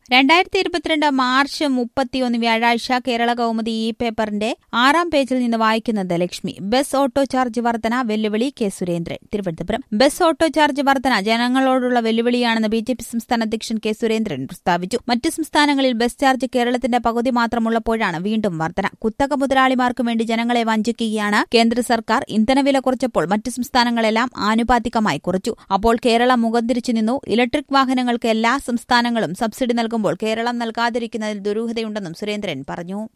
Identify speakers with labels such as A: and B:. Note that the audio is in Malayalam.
A: രണ്ടായിരത്തി ഇരുപത്തിരണ്ട് മാർച്ച് മുപ്പത്തിയൊന്ന് വ്യാഴാഴ്ച കേരള കൗമുദി ഇ പേപ്പറിന്റെ ആറാം പേജിൽ നിന്ന് വായിക്കുന്നത് ലക്ഷ്മി ബസ് ഓട്ടോ ചാർജ് വർധന വെല്ലുവിളി K Surendran Thiruvananthapuram bus auto charge വർധന ജനങ്ങളോടുള്ള വെല്ലുവിളിയാണെന്ന് ബി ജെ പി സംസ്ഥാന അധ്യക്ഷൻ കെ സുരേന്ദ്രൻ പ്രസ്താവിച്ചു മറ്റ് സംസ്ഥാനങ്ങളിൽ ബസ് ചാർജ് കേരളത്തിന്റെ പകുതി മാത്രമുള്ളപ്പോഴാണ് വീണ്ടും വർധന കുത്തക മുതലാളിമാർക്ക് വേണ്ടി ജനങ്ങളെ വഞ്ചിക്കുകയാണ് കേന്ദ്ര സർക്കാർ ഇന്ധനവില കുറച്ചപ്പോൾ മറ്റ് സംസ്ഥാനങ്ങളെല്ലാം ആനുപാതികമായി കുറച്ചു അപ്പോൾ കേരളം മുഖം തിരിച്ചു നിന്നു ഇലക്ട്രിക് വാഹനങ്ങൾക്ക് എല്ലാ സംസ്ഥാനങ്ങളും സബ്സിഡി നൽകുമ്പോൾ കേരളം നൽകാതിരിക്കുന്നതിൽ ദുരൂഹതയുണ്ടെന്നും സുരേന്ദ്രൻ പറഞ്ഞു